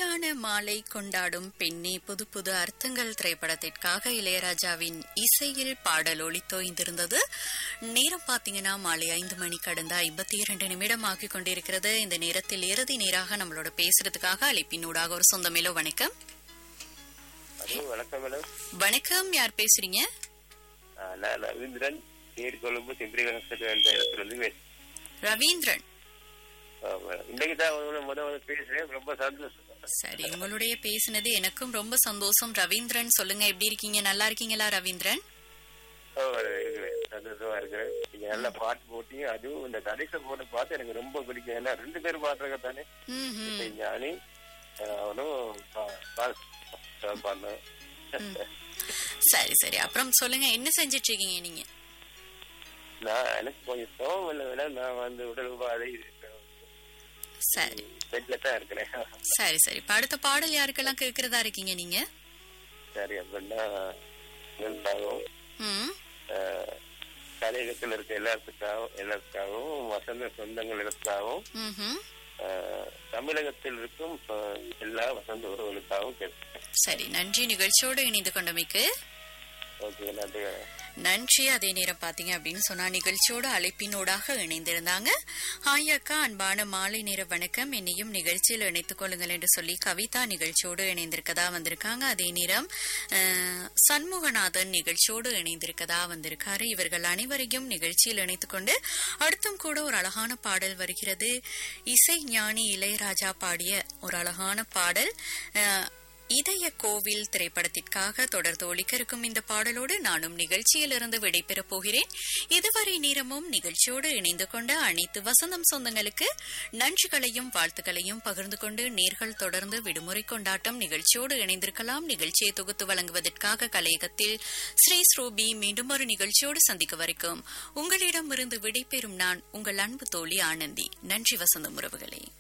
கல்யாண மாலை கொண்டாடும் பெண்ணே புது புது அர்த்தங்கள் திரைப்படத்திற்காக இளையராஜாவின் இசையில் பாடல் ஒளித்தோய்ந்திருந்தது நேரம் பாத்தீங்கன்னா மாலை ஐந்து மணி கடந்த ஐம்பத்தி இரண்டு நிமிடம் ஆகிக் கொண்டிருக்கிறது இந்த நேரத்தில் இறுதி நேராக நம்மளோட பேசுறதுக்காக அழைப்பினூடாக ஒரு சொந்தமேலோ வணக்கம் ஹலோ வணக்கம் மேடம் வணக்கம் யார் பேசுறீங்க ஆ, நான் ரவீந்திரன் நீர்கொழும்பு சிம்பிரிகணத்தில் என்ற இடத்துல இருந்து பேசுறேன். ரவீந்திரன் ஆ, மேடம். இன்னைக்கு தான் உங்களை முத முத பேசுறேன் ரொம்ப சந்தோஷம் சரி உங்களுடைய பேசினது எனக்கும் ரொம்ப சந்தோஷம் ரவீந்திரன் சொல்லுங்க எப்படி இருக்கீங்க நல்லா இருக்கீங்களா ரவீந்திரன் ஓ, இருக்கிறேன் சந்தோஷமா இருக்கிறேன் நீங்க நல்ல பாட்டு போட்டீங்க அதுவும் இந்த கடைசி போட்டு பார்த்து எனக்கு ரொம்ப பிடிக்கும் ஏன்னா ரெண்டு பேரும் பாடுறாங்க தானே ம்ஹும். ஞானி ஆ, அவனும் பா- பா- பண்ணேன் சரி சரி அப்புறம் சொல்லுங்க என்ன செஞ்சிட்டு இருக்கீங்க நீங்க நான் எனக்கு கொஞ்சம் சோகம் இல்லை மேடம் நான் வந்து உடல் உபாதை சரி பெட்ல தான் இருக்கிறேன் சரி சரி இப்ப அடுத்த பாடல் யாருக்கெல்லாம் கேட்கறதா இருக்கீங்க நீங்க சரி அப்படின்னா எல்லாரும் ம் கலையகத்தில் இருக்க எல்லாத்துக்காகவும் எல்லாத்துக்காகவும் வசந்த சொந்தங்களுக்காகவும் ம்ஹும். ஆஹ், தமிழகத்தில் இருக்கும் ஆஹ், எல்லா வசந்த உறவுகளுக்காகவும் கேட்பேன் சரி நன்றி நிகழ்ச்சியோடு இணைந்து கொண்டமைக்கு ஓகே நன்றி நன்றி அதே நேரம் பாத்தீங்க அப்படின்னு சொன்னா நிகழ்ச்சியோட அழைப்பினோடாக இணைந்திருந்தாங்க ஹாய் அக்கா அன்பான மாலை நேர வணக்கம் என்னையும் நிகழ்ச்சியில் இணைத்துக் கொள்ளுங்கள் என்று சொல்லி கவிதா நிகழ்ச்சியோடு இணைந்திருக்கதா வந்திருக்காங்க அதே நேரம் அஹ், சண்முகநாதன் நிகழ்ச்சியோடு இணைந்திருக்கதா வந்திருக்காரு இவர்கள் அனைவரையும் நிகழ்ச்சியில் இணைத்துக் கொண்டு அடுத்தும் கூட ஒரு அழகான பாடல் வருகிறது இசை ஞானி இளையராஜா பாடிய ஒரு அழகான பாடல் அஹ், இதய கோவில் திரைப்படத்திற்காக தொடர்ந்து ஒலிக்க இருக்கும் இந்த பாடலோடு நானும் நிகழ்ச்சியிலிருந்து விடைபெறப் போகிறேன் இதுவரை நேரமும் நிகழ்ச்சியோடு இணைந்து கொண்ட அனைத்து வசந்தம் சொந்தங்களுக்கு நன்றிகளையும் வாழ்த்துக்களையும் பகிர்ந்து கொண்டு நேர்கள் தொடர்ந்து விடுமுறை கொண்டாட்டம் நிகழ்ச்சியோடு இணைந்திருக்கலாம் நிகழ்ச்சியை தொகுத்து வழங்குவதற்காக கலையகத்தில் ஸ்ரீ ஸ்ரூபி மீண்டும் ஒரு நிகழ்ச்சியோடு சந்திக்க வரைக்கும் உங்களிடமிருந்து விடைபெறும் நான் உங்கள் அன்பு தோழி ஆனந்தி நன்றி வசந்தம் உறவுகளே